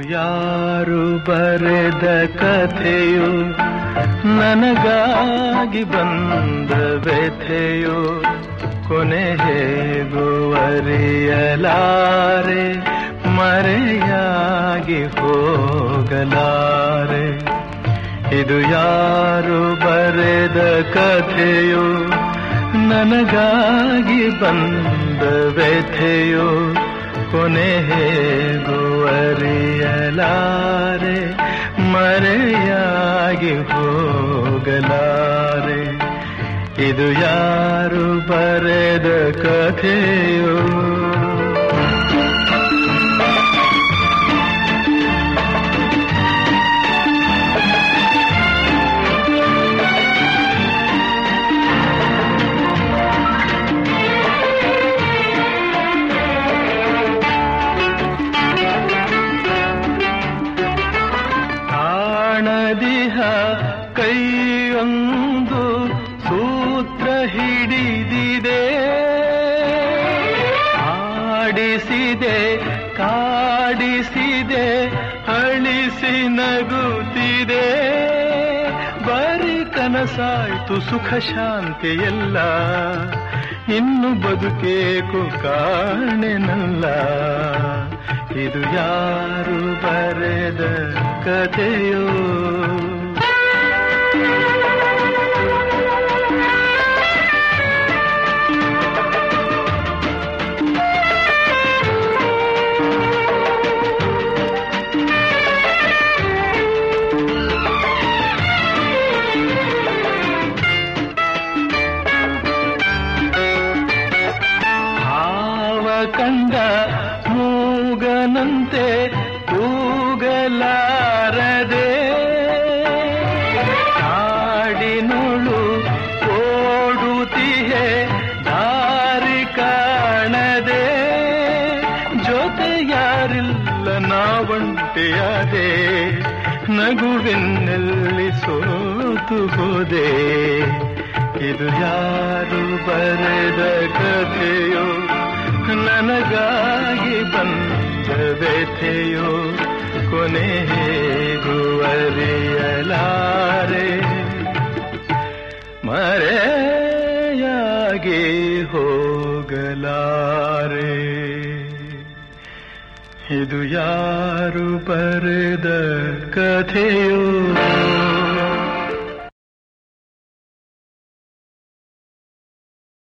ಯಾರು ಬರೆದ ಕಥೆಯು ನನಗಾಗಿ ಬಂದ ವ್ಯಥೆಯು ಕೊನೆ ಹೇಗೂ ಅರಿಯಲಾರೆ ಮರೆಯಾಗಿ ಹೋಗಲಾರೆ ಇದು ಯಾರು ಬರೆದ ಕಥೆಯು ನನಗಾಗಿ ಬಂದ ವ್ಯಥೆಯು ಕೊನೆ ಹೇಗೂ ಅರಿಯಲಾರೆ ಮರೆಯಾಗಿ ಹೋಗಲಾರೆ ಇದು ಯಾರು ಬರೆದ ಕಥೆಯೋ ಕಾಣದಿಹ ಕೈಯೊಂದು ಸೂತ್ರ ಹಿಡಿದಿದೆ ಆಡಿಸಿದೆ ಕಾಡಿಸಿದೆ ಅಳಿಸಿ ನಗುತ್ತಿದೆ ಬರೀ ಕನಸಾಯ್ತು ಸುಖ ಶಾಂತಿ ಎಲ್ಲ ಇನ್ನು ಬದುಕೇಕು ಕಾಣೆನಲ್ಲ ಇದು ಯಾರು ಬರೆದ ಕಥೆಯೋ ಹಾವ ಕಂಡ ಮೂಗನಂತೆ ಕೂಗಲಾರದೆ ಕಾಡಿನೊಳು ಓಡುತ್ತಿಹೆ ದಾರಿ ಕಾಣದೆ ಜೊತೆ ಯಾರಿಲ್ಲ ನಾವಂಟೆಯಾದೆ ನಗುವಿನಲ್ಲಿ ಸೋತು ಹೋದೆ ಇದು ಯಾರು ಬರೆದ ಕಥೆಯೋ ನನಗಾಗಿ ಬಂದ ವ್ಯಥೆಯೋ ಕೊನೆ ಹೇಗೂ ಅರಿಯಲಾರೆ ಮರೆಯಾಗಿ ಹೋಗಲಾರೆ ಇದು ಯಾರು ಬರೆದ ಕಥೆಯೋ